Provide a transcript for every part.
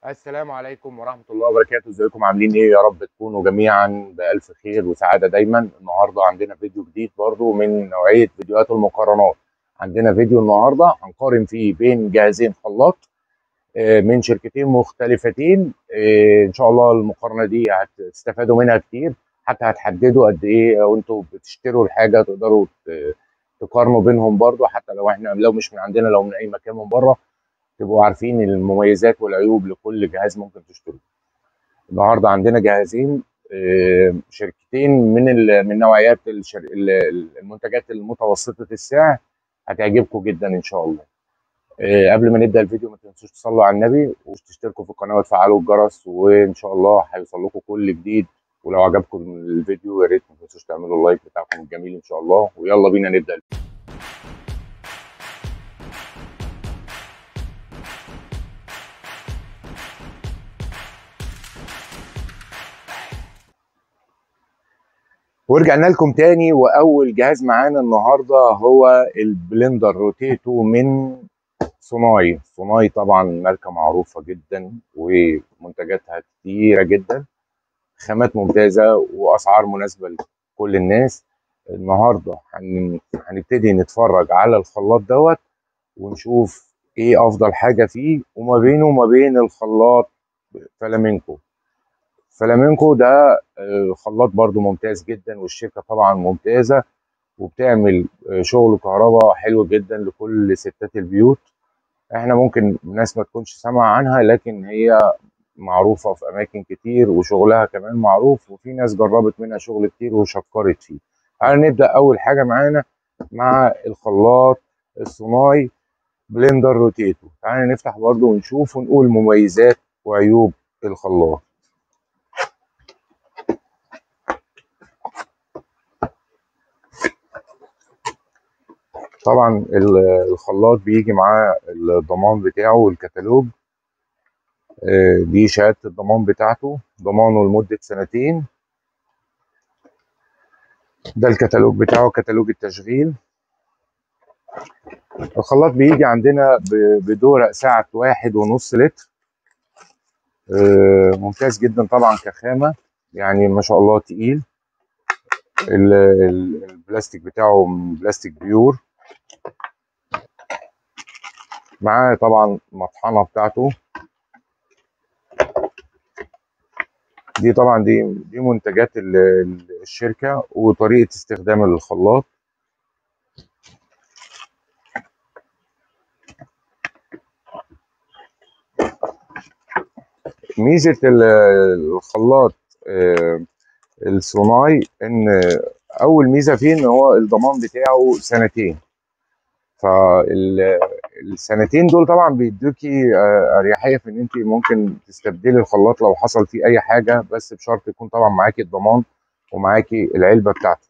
السلام عليكم ورحمة الله وبركاته ازيكم عاملين ايه يا رب تكونوا جميعا بألف خير وسعادة دايما النهاردة عندنا فيديو جديد برضو من نوعية فيديوهات المقارنات عندنا فيديو النهاردة هنقارن فيه بين جهازين خلاط آه، من شركتين مختلفتين آه، ان شاء الله المقارنة دي هتستفادوا منها كتير حتى هتحددوا قد ايه وانتوا بتشتروا الحاجة تقدروا ت- تقارنوا بينهم برضو حتى لو احنا لو مش من عندنا لو من اي مكان من بره تبقوا عارفين المميزات والعيوب لكل جهاز ممكن تشتروه النهارده عندنا جهازين آه، شركتين من ال- من نوعيات الشر- ال- المنتجات المتوسطه السعر هتعجبكم جدا ان شاء الله آه، قبل ما نبدا الفيديو ما تنسوش تصلوا على النبي وتشتركوا في القناه وتفعلوا الجرس وان شاء الله هيوصل لكم كل جديد ولو عجبكم الفيديو يا ريت ما تنسوش تعملوا اللايك بتاعكم الجميل ان شاء الله ويلا بينا نبدا ورجعنا لكم تاني واول جهاز معانا النهارده هو البلندر روتيتو من صناي صناي طبعا ماركه معروفه جدا ومنتجاتها كتيره جدا خامات ممتازه واسعار مناسبه لكل الناس النهارده هن- هنبتدي نتفرج على الخلاط دوت ونشوف ايه افضل حاجه فيه وما بينه وما بين الخلاط فلامينكو فلامينكو ده آه، خلاط برضو ممتاز جدا والشركه طبعا ممتازه وبتعمل آه، شغل كهرباء حلو جدا لكل ستات البيوت احنا ممكن ناس ما تكونش سامعه عنها لكن هي معروفه في اماكن كتير وشغلها كمان معروف وفي ناس جربت منها شغل كتير وشكرت فيه تعالى نبدا اول حاجه معانا مع الخلاط الصناعي بلندر روتيتو تعالى نفتح برضو ونشوف ونقول مميزات وعيوب الخلاط طبعا ال- الخلاط بيجي معاه الضمان بتاعه والكتالوج آه، دي شهادة الضمان بتاعته ضمانه لمدة سنتين ده الكتالوج بتاعه كتالوج التشغيل الخلاط بيجي عندنا ب- بدورق سعة واحد ونص لتر آه، ممتاز جدا طبعا كخامة يعني ما شاء الله تقيل ال- ال- البلاستيك بتاعه من بلاستيك بيور معاه طبعا مطحنة بتاعته دي طبعا دي دي منتجات ال- ال- الشركة وطريقة استخدام الخلاط ميزة ال- الخلاط آه، الصناعي ان اول ميزة فيه ان هو الضمان بتاعه سنتين فالسنتين دول طبعا بيدوكي آه، اريحية في ان انت ممكن تستبدلي الخلاط لو حصل فيه اي حاجة بس بشرط يكون طبعا معاكي الضمان ومعاكي العلبة بتاعته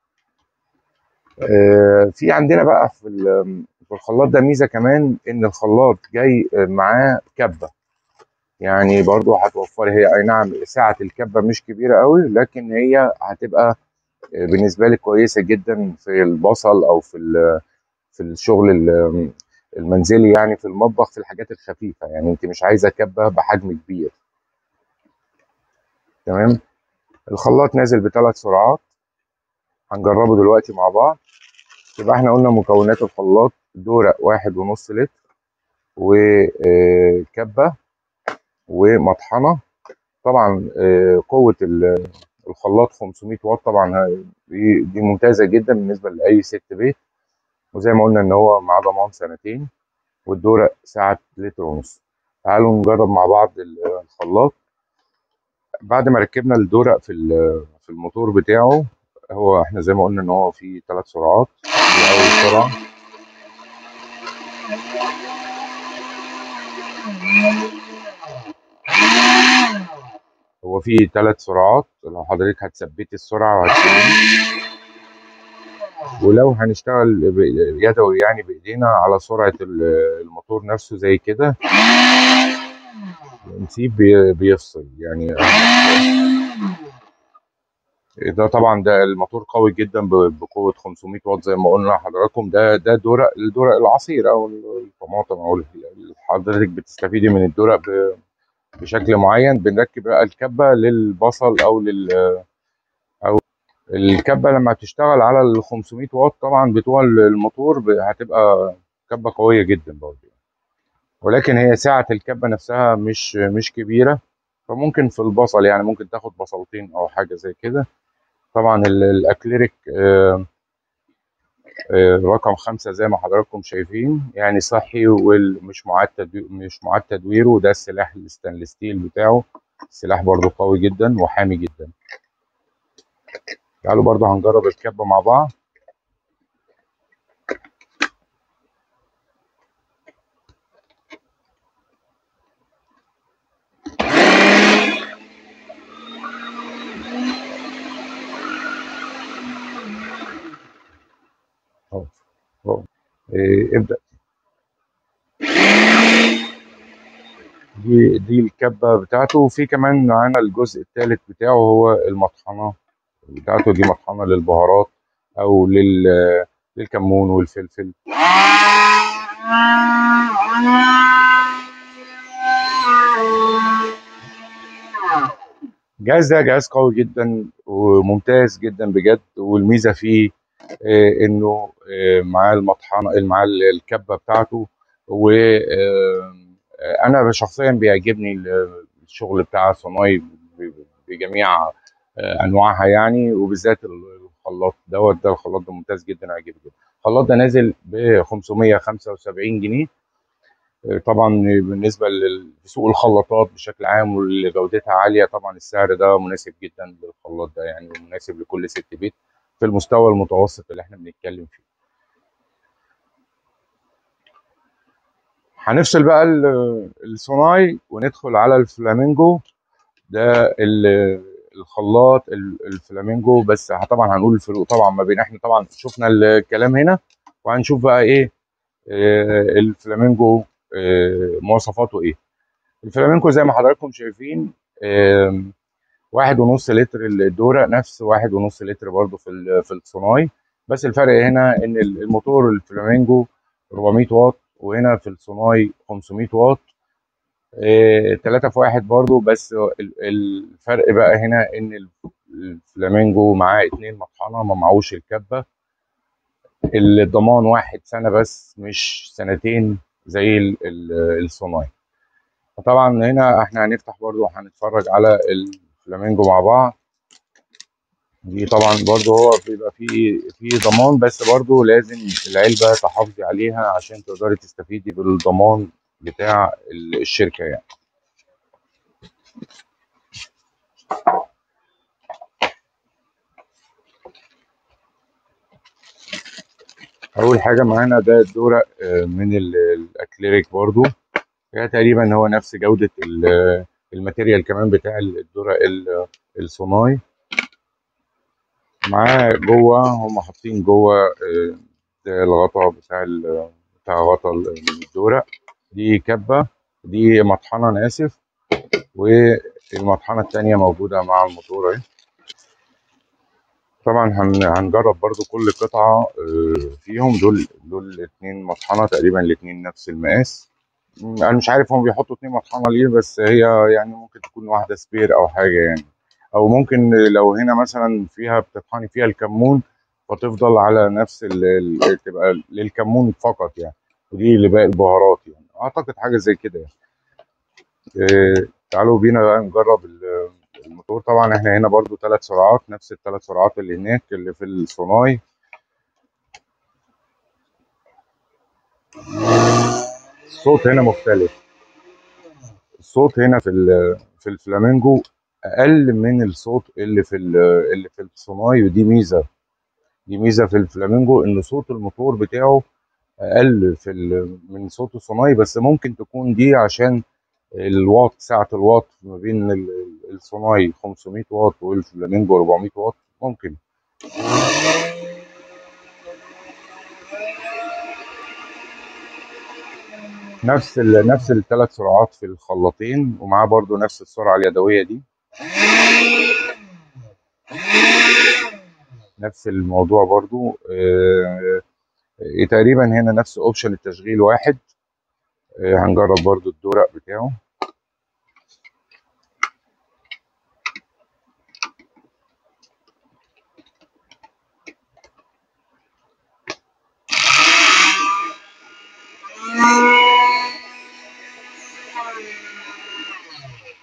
آه، في عندنا بقى في ال- في الخلاط ده ميزة كمان ان الخلاط جاي آه، معاه كبة يعني برضو هتوفري هي اي نعم سعة الكبة مش كبيرة قوي لكن هي هتبقى بالنسبة لك كويسة جدا في البصل او في ال- في الشغل ال- المنزلي يعني في المطبخ في الحاجات الخفيفة يعني انت مش عايزة كبة بحجم كبير تمام الخلاط نازل بثلاث سرعات هنجربه دلوقتي مع بعض يبقى احنا قلنا مكونات الخلاط دورق واحد ونص لتر وكبة ومطحنة طبعا آه، قوة ال- الخلاط 500 واط طبعا ه- دي دي ممتازة جدا بالنسبة لأي ست بيت وزي ما قلنا إن هو معاه ضمان سنتين والدورق ساعة لتر ونص تعالوا نجرب مع بعض ال- الخلاط بعد ما ركبنا الدورق في ال- في الموتور بتاعه هو احنا زي ما قلنا ان هو فيه ثلاث سرعات دي اول سرعة هو فيه ثلاث سرعات لو حضرتك هتثبتي السرعة وهتسيبيه ولو هنشتغل ب- يدوي يعني بايدينا على سرعة ال- الموتور نفسه زي كده نسيب بي- بيفصل يعني ده طبعا ده الموتور قوي جدا ب- بقوة 500 واط زي ما قلنا لحضراتكم ده ده دورق الدورق العصير او الطماطم او ال- ال- حضرتك بتستفيدي من الدورق ب- بشكل معين بنركب بقى الكبه للبصل او لل او الكبه لما تشتغل على ال 500 واط طبعا بتوع الموتور ب- هتبقى كبه قويه جدا برضه ولكن هي سعه الكبه نفسها مش مش كبيره فممكن في البصل يعني ممكن تاخد بصلتين او حاجه زي كده طبعا ال- الاكليريك آه، آه، رقم خمسة زي ما حضراتكم شايفين يعني صحي ومش معاد تدوير مش معاد تدويره ده السلاح الستانلس ستيل بتاعه سلاح برضو قوي جدا وحامي جدا تعالوا برضو هنجرب الكبة مع بعض اهو اهو إيه، ابدأ دي دي الكبة بتاعته وفي كمان معانا الجزء الثالث بتاعه هو المطحنة بتاعته دي مطحنة للبهارات أو لل للكمون والفلفل الجهاز ده جهاز قوي جدا وممتاز جدا بجد والميزة فيه آه، انه آه، معاه المطحنة معاه الكبة بتاعته وانا شخصيا بيعجبني ال- الشغل بتاع صناي ب- بجميع آه، انواعها يعني وبالذات الخلاط دوت ده الخلاط ده ممتاز جدا عجبني جدا الخلاط ده نازل ب 575 جنيه آه، طبعا بالنسبه لسوق الخلاطات بشكل عام واللي جودتها عاليه طبعا السعر ده مناسب جدا للخلاط ده يعني مناسب لكل ست بيت في المستوى المتوسط اللي احنا بنتكلم فيه هنفصل بقى ال- الصناي وندخل على الفلامينجو ده ال- الخلاط ال- الفلامينجو بس ه- طبعا هنقول الفروق طبعا ما بين احنا طبعا شفنا الكلام هنا وهنشوف بقى ايه آه، الفلامينجو آه، مواصفاته ايه الفلامينكو زي ما حضراتكم شايفين آم، واحد ونص لتر الدورة نفس واحد ونص لتر برضو في ال- في الصناي بس الفرق هنا ان ال- الموتور الفلامينجو 400 واط وهنا في الصناي 500 واط آه، تلاتة في واحد برضو بس ال- الفرق بقى هنا ان ال- الفلامينجو معاه اتنين مطحنة ما معهوش الكبة الضمان واحد سنة بس مش سنتين زي ال- ال- الصناي طبعا هنا احنا هنفتح برضو هنتفرج على الفلامينجو مع بعض دي طبعا برضو هو بيبقى فيه فيه ضمان بس برضو لازم العلبة تحافظي عليها عشان تقدري تستفيدي بالضمان بتاع ال- الشركة يعني أول حاجة معانا ده الدورق آه، من ال- الأكليريك برضو هي تقريبا هو نفس جودة ال- الماتيريال كمان بتاع الدورق ال- الصناعي معاه جوه هم حاطين جوه آه، ده الغطا بتاع ال- بتاع غطا الدورق دي كبة دي مطحنة أنا آسف والمطحنة التانية موجودة مع الموتور اهي طبعا هن- هنجرب برضو كل قطعة آه، فيهم دول دول اتنين مطحنة تقريبا الاتنين نفس المقاس م، انا مش عارف هم بيحطوا اتنين مطحنة ليه بس هي يعني ممكن تكون واحدة سبير او حاجة يعني او ممكن لو هنا مثلا فيها بتطحني فيها الكمون فتفضل على نفس ال... ال- تبقى للكمون فقط يعني ودي لباقي البهارات يعني اعتقد حاجة زي كده يعني إيه، تعالوا بينا بقى نجرب ال- الموتور طبعا احنا هنا برضو ثلاث سرعات نفس الثلاث سرعات اللي هناك اللي في الصناي الصوت هنا مختلف الصوت هنا في ال- في الفلامينجو اقل من الصوت اللي في ال- اللي في الصناي ودي ميزه دي ميزه في الفلامينجو ان صوت الموتور بتاعه اقل في ال- من صوت الصناي بس ممكن تكون دي عشان الواط سعه الواط ما بين ال- الصناي 500 واط والفلامينجو 400 واط ممكن نفس ال نفس الثلاث سرعات في الخلاطين ومعاه برضو نفس السرعه اليدويه دي نفس الموضوع برضو آه، آه، تقريبا هنا نفس اوبشن التشغيل واحد آه، هنجرب برضو الدورق بتاعه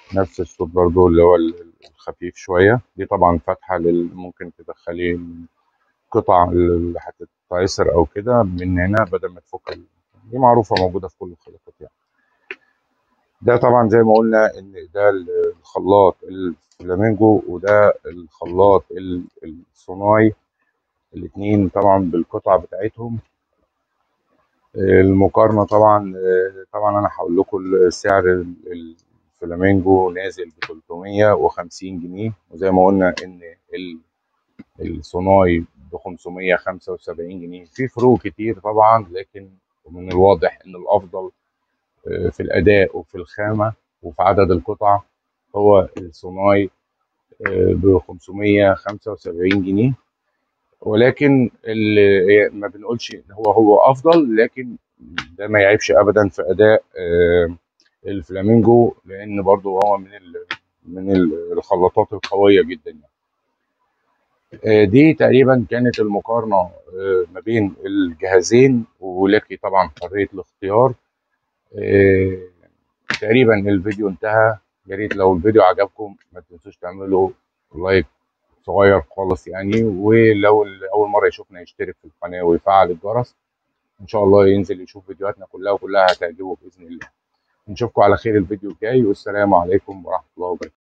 نفس الصوت برضو اللي هو الخفيف شوية دي طبعا فتحة لل- ممكن تدخلي قطع اللي هتتعصر أو كده من هنا بدل ما تفك ال- دي معروفة موجودة في كل الخلطات يعني ده طبعا زي ما قلنا إن ده الخلاط الفلامينجو وده الخلاط ال- الصناعي الاتنين طبعا بالقطع بتاعتهم المقارنة طبعا طبعا أنا هقول لكم سعر الفلامينجو نازل ب 350 جنيه وزي ما قلنا إن ال- الصناعي ب 575 جنيه في فروق كتير طبعا لكن من الواضح إن الأفضل في الأداء وفي الخامة وفي عدد القطع هو الصناعي ب 575 جنيه ولكن اللي ما بنقولش إن هو هو افضل لكن ده ما يعيبش ابدا في اداء آه، الفلامينجو لان برضو هو من ال- من ال- الخلاطات القويه جدا يعني. آه، دي تقريبا كانت المقارنه آه، ما بين الجهازين ولك طبعا حريه الاختيار آه، تقريبا الفيديو انتهى يا ريت لو الفيديو عجبكم ما تنسوش تعملوا لايك صغير خالص يعني ولو اول مره يشوفنا يشترك في القناه ويفعل الجرس ان شاء الله ينزل يشوف فيديوهاتنا كلها وكلها هتعجبه باذن الله نشوفكم على خير الفيديو الجاي والسلام عليكم ورحمه الله وبركاته